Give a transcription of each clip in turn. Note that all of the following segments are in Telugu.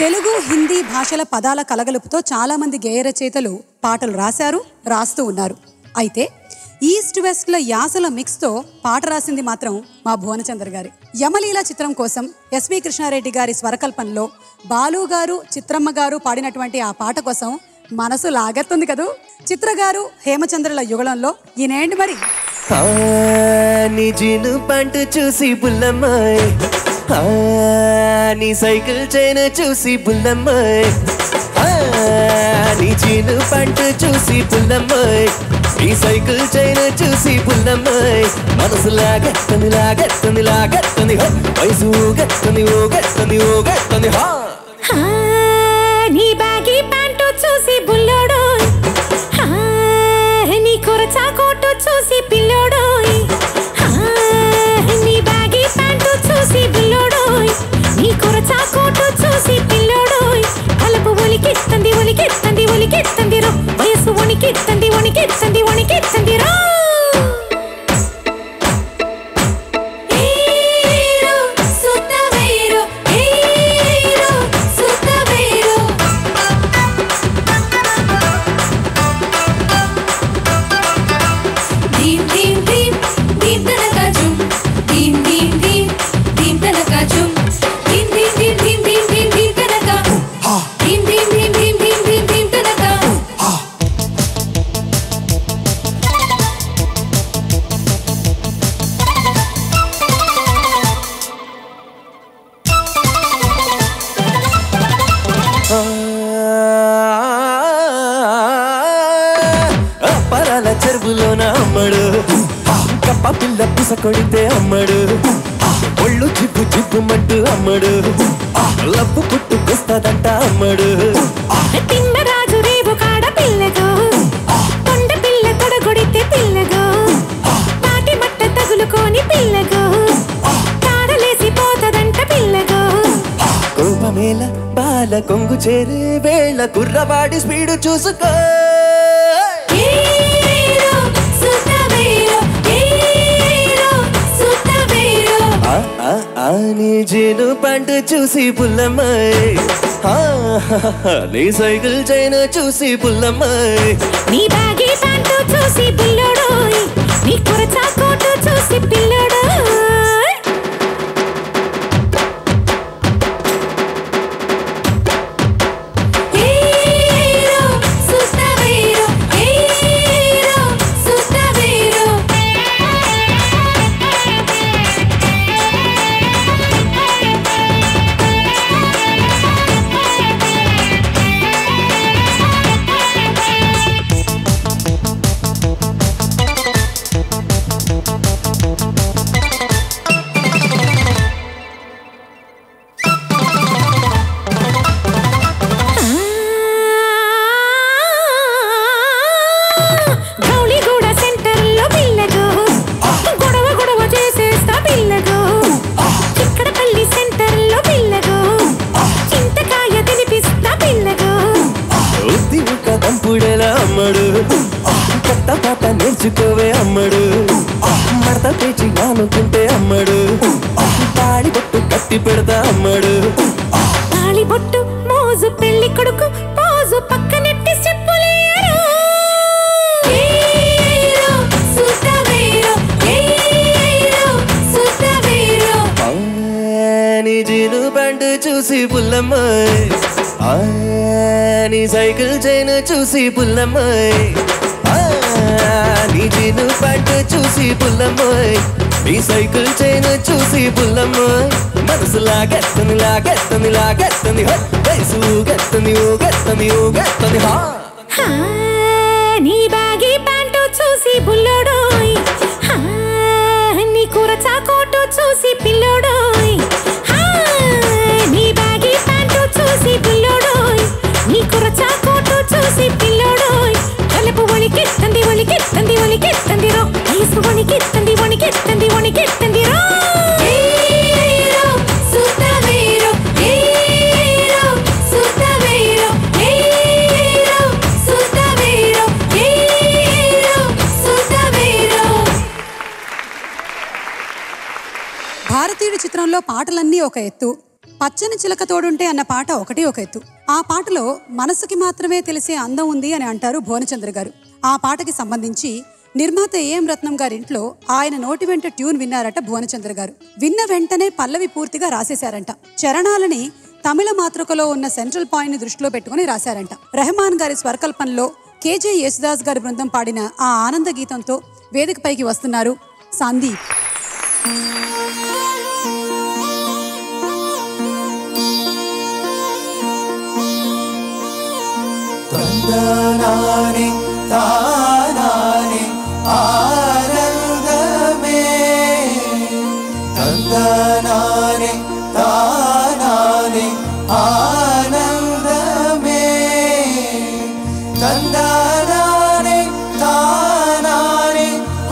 తెలుగు హిందీ భాషల పదాల కలగలుపుతో చాలామంది గేయ రచయితలు పాటలు రాశారు రాస్తూ ఉన్నారు అయితే ఈస్ట్ వెస్ట్ల యాసల మిక్స్తో పాట రాసింది మాత్రం మా భువనచంద్ర గారి యమలీల చిత్రం కోసం ఎస్వి కృష్ణారెడ్డి గారి స్వరకల్పనలో బాలు గారు చిత్రమ్మ గారు పాడినటువంటి ఆ పాట కోసం మనసు లాగెత్తుంది కదూ చిత్ర గారు హేమచంద్రుల యుగళంలో ఈనేంటి మరి ఆ, నీ జీను పంట చూసి బుల్లమ్మాయ్ ఆ, నీ సైకిల్ చైన్ చూసి బుల్లమ్మాయ్ ఆ, నీ జీను పంట చూసి బుల్లమ్మాయ్ నీ సైకిల్ చైన్ చూసి బుల్లమ్మాయ్ మనసు లాగెత్తుంది లాగెత్తుంది లాగెత్తుంది హో వయసు ఊగెత్తుంది ఊగెత్తుంది ఊగెత్తుంది హా ఆ, నీ బ్యాగీ ప్యాంటు చూసి బుల్లోడోయ్ ఆ, నీ కొరచా కోటు చూసి పిల్లోడోయ్ ఆ, నీ బ్యాగీ ప్యాంటు చూసి బుల్లోడోయ్ నీ కొరచా కోటు చూసి పిల్లోడోయ్ కలుపు ఒలికిస్తుంది ఒలికిస్తుంది ఒలికిస్తుంది రో వయసు వణికిస్తుంది వణికిస్తుంది వణికిస్తుంది రో ఏరో సుత్తవేరో ఏరో సుత్తవేరో దీం దీం దీం దీం తనకాజుం దీం దీం దీం దీం తనకాజుం దీం దీం దీం దీం దీం దీం దీం తనకా దీం దీం దీం దీం దీం దీం దీం తనకా పరాల చెరువులోన అమ్మడు కప్ప పిల్ల పిస కొడితే అమ్మడు ఒళ్ళు జిబ్బు జిబ్బుమంటూ అమ్మడు లబ్బు పుట్టుకొస్తదంట అమ్మడు తిమ్మరాజు రేవు కాడ పిల్లగో కొండ పిల్ల తొడగొడితే పిల్లగో తాటి మట్ట తగులుకొని పిల్లగో తాడలేసి పోతదంట పిల్లగో కోపమేల బాల కొంగు చేరే వేళ కుర్రవాడి స్పీడు చూసుకో ఏరో సుత్తవేరో ఏరో సుత్తవేరో ఆ, ఆ, ఆ, నీ జీను పంట చూసి పుల్లమ్మాయి ఆ, నీ సైకిల్ చైన్ చూసి పుల్లమ్మాయి నీ బ్యాగీ ప్యాంటు చూసి పిల్లోడోయ్ నీ కొరచా కోటు చూసి పిల్లోడోయ్ ఏరో సుత్తవేరో ఏరో సుత్తవేరో గౌలిగూడ సెంటర్లో పిల్లగో గొడవ గొడవ చేసేస్తా పిల్లగో చిక్కడపల్లి సెంటర్లో పిల్లగో చింతకాయ తినిపిస్తా పిల్లగో ఉత్తి ఒక దంపుడేలా అమ్మడు కొత్త పాట నేర్చుకోవే అమ్మడు మడత పేచి నానుకుంటే అమ్మడు తాళి బొట్టు కట్టి పెడతా అమ్మడు తాళి బొట్టు మోజు పెళ్లి కొడుకు పోజు పక్కనెట్టి చెప్పులేరు ఏరో సుత్తవేరో ఏరో సుత్తవేరో ఆ, నీ జీను బండు చూసి పుల్లమ్మాయి ఆ, నీ సైకిల్ చైన్ చూసి పుల్లమ్మాయి ఆ, నీ జీను బండు చూసి పుల్లమ్మాయి నీ సైకిల్ చైన్ చూసి పుల్లమ్మాయి మనసు లాగెత్తుంది లాగెత్తుంది లాగెత్తుంది హో, వయసు ఊగెత్తుంది ఊగెత్తుంది ఊగెత్తుంది హా హా, నీ బ్యాగీ ప్యాంటు చూసి బుల్లోడోయ్ హా, నీ కూరచా కోటు చూసి పిల్లోడోయ్ హా, నీ బ్యాగీ ప్యాంటు చూసి బుల్లోడోయ్ నీ కూరచా కోటు చూసి పిల్లోడోయ్ కలుపు వణికిస్తుంది వణికిస్తుంది వణికిస్తుంది రో వయసు వణికిస్తుంది వణికిస్తుంది వణికిస్తుంది రో ఏరో సుత్తవేరో ఏరో సుత్తవేరో ఏరో సుత్తవేరో ఏరో సుత్తవేరో భారతీయుడి చిత్రంలో పాటలన్నీ ఒక ఎత్తు పచ్చని చిలక తోడుంటే అన్న పాట ఒకటి ఒక ఎత్తు ఆ పాటలో మనసుకి మాత్రమే తెలిసే అందం ఉంది అని అంటారు భువనచంద్ర గారు ఆ పాటకి సంబంధించి నిర్మాత ఏఎం రత్నం గారి ఇంట్లో ఆయన నోటి వెంట ట్యూన్ విన్నారట భువనచంద్ర గారు విన్న వెంటనే పల్లవి పూర్తిగా రాసేశారంట చరణాలని తమిళ మాతృకలో ఉన్న సెంట్రల్ పాయింట్ ని దృష్టిలో పెట్టుకుని రాశారంట రెహమాన్ గారి స్వరకల్పనలో కేజే యేసుదాస్ గారి బృందం పాడిన ఆ ఆనంద గీతంతో వేదికపైకి వస్తున్నారు సందీప్ తందనాని తానాని ఆనందమే తందనాని తానాని ఆనందమే తందనాని తానాని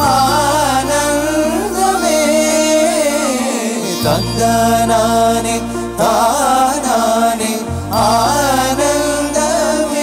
ఆనందమే తందనాని తానాని ఆనందమే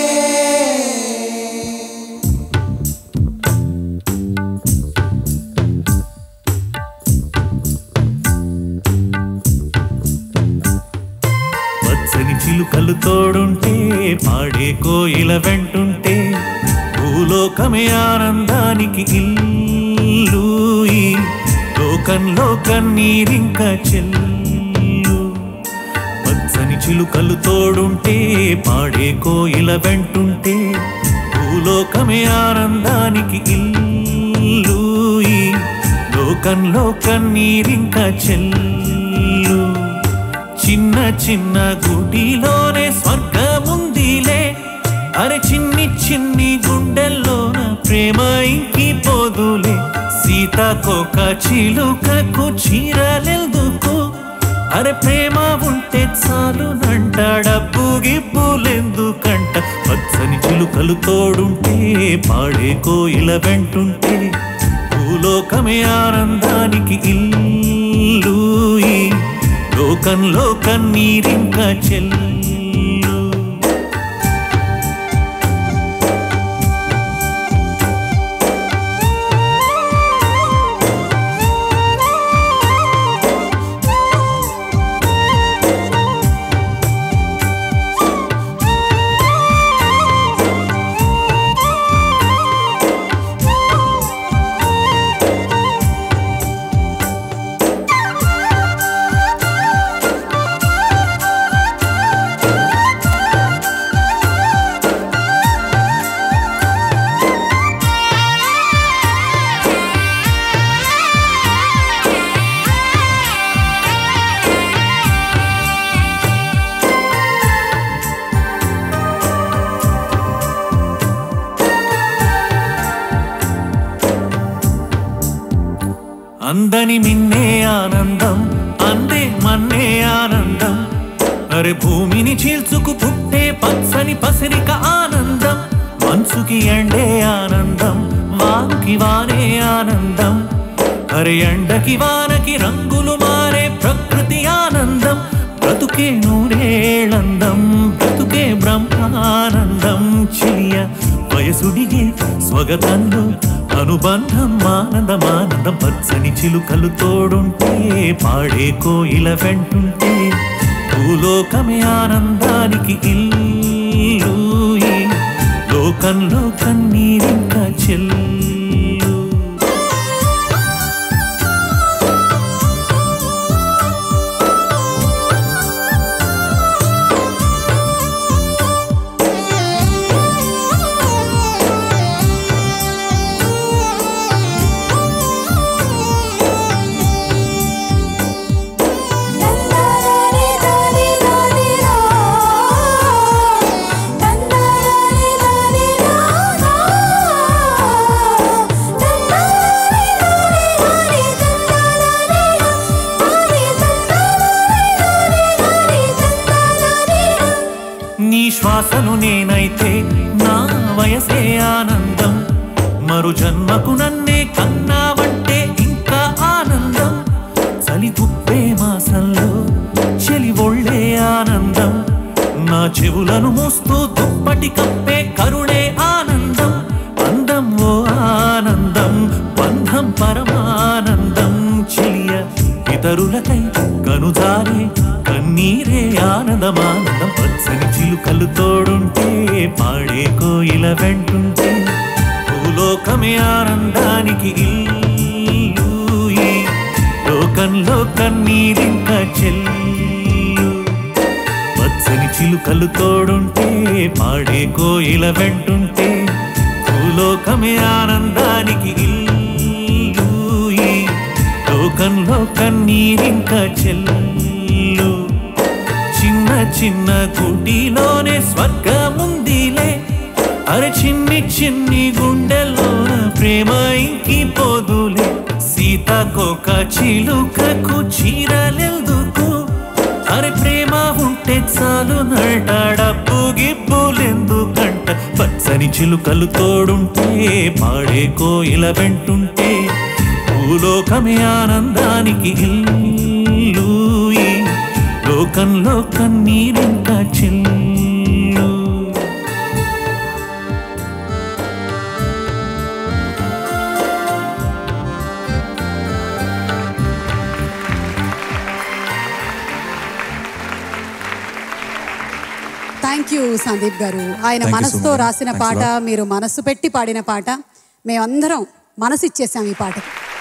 పచ్చని చిలుకలు తోడుంటే పాడే కోయిల వెంటుంటే భూలోకమే ఆనందానికి ఇల్లు ఈ లోకంలో కన్నీరింక చెల్లు పచ్చని చిలుకలు తోడుంటే పాడే కోయిల వెంటుంటే భూలోకమే ఆనందానికి ఇల్లు ఈ లోకంలో కన్నీరింక చెల్లు చిన్న చిన్న గుడిలోనే స్వర్గముందిలే అరే చిన్ని చిన్ని గుండెల్లోన ప్రేమ ఇంకి పోదులే సీతాకోక చిలుకకు చీరలెందుకు అరే ప్రేమ ఉంటే చాలు నంట డబ్బు గిబ్బులెందుకంట పచ్చని చిలుకలు తోడుంటే పాడే కోయిల వెంటుంటే భూలోకమే ఆనందానికి ఇల్లు ఈ లోకంలో కన్నీరింక చెల్లు అందని మిన్నే ఆనందం అందే మన్నే ఆనందం అరే భూమిని చీల్చుకు పుట్టే పచ్చని పసిరిక ఆనందం మనసుకి ఎండే ఆనందం వాకి వానే ఆనందం అరే ఎండకి వానకి రంగులు మారే ప్రకృతి ఆనందం బ్రతుకే నూరేళందం బ్రతుకే బ్రహ్మానందం చిలియ వయసుడిగే స్వగతంలో అనుబంధం ఆనందమానందం పచ్చని చిలుకలు తోడుంటే పాడే కోయిల వెంటుంటే భూలోకమే ఆనందానికి ఇల్లు ఈ లోకంలో కన్నీరింక చెల్లు తందనాని దాని దాని రా తందనాని దాని రా తందనాని దాని దాని తందనాని దాని తందనాని దాని తందనాని నీ శ్వాసను నేనైతే నా వయసే ఆనందం మరు జన్మకు నన్నే కన్నావంటే ఇంకా ఆనందం చలి తుప్పే మాసంలో చెలి ఒళ్ళే ఆనందం నా చెవులను మోస్తూ దుప్పటి కప్పే కరుణే ఆనందం అందం ఓ ఆనందం బంధం పరమానందం చెలియ ఇతరులకై కనుజారే కన్ కన్నీరే ఆనందమానందం పచ్చని చిలుకలు తోడుంటే పాడే కోయిల వెంటుంటే భూలోకమే ఆనందానికి ఇల్లు ఈ లోకంలో కన్నీరింకా చెల్లు పచ్చని చిలుకలు తోడుంటే పాడే కోయిల వెంటుంటే భూలోకమే ఆనందానికి ఇల్లు ఈ లోకంలో కన్నీరింకా చెల్లు చిన్న చిన్న కుటీలోనే స్వర్గముందిలే అరే చిన్ని చిన్ని గుండెల్లోన ప్రేమ ఇంకి పోదులే సీతాకోక చిలుకకు చీరలెందుకు అరే ప్రేమ ఉంటే చాలు నట డబ్బు గిబ్బులెందుకంట పచ్చని చిలుకలు తోడుంటే పాడే కోయిల వెంటుంటే భూలోకమే ఆనందానికి ఇల్లు ఈ లోకంలో కన్నీరింకా చెల్లు థ్యాంక్ యూ సందీప్ గారు ఆయన Thank you so మనసుతో much. రాసిన Thanks a పాట lot. మీరు మనసు పెట్టి పాడిన పాట మేమందరం మనసు ఇచ్చేసాం ఈ పాటకు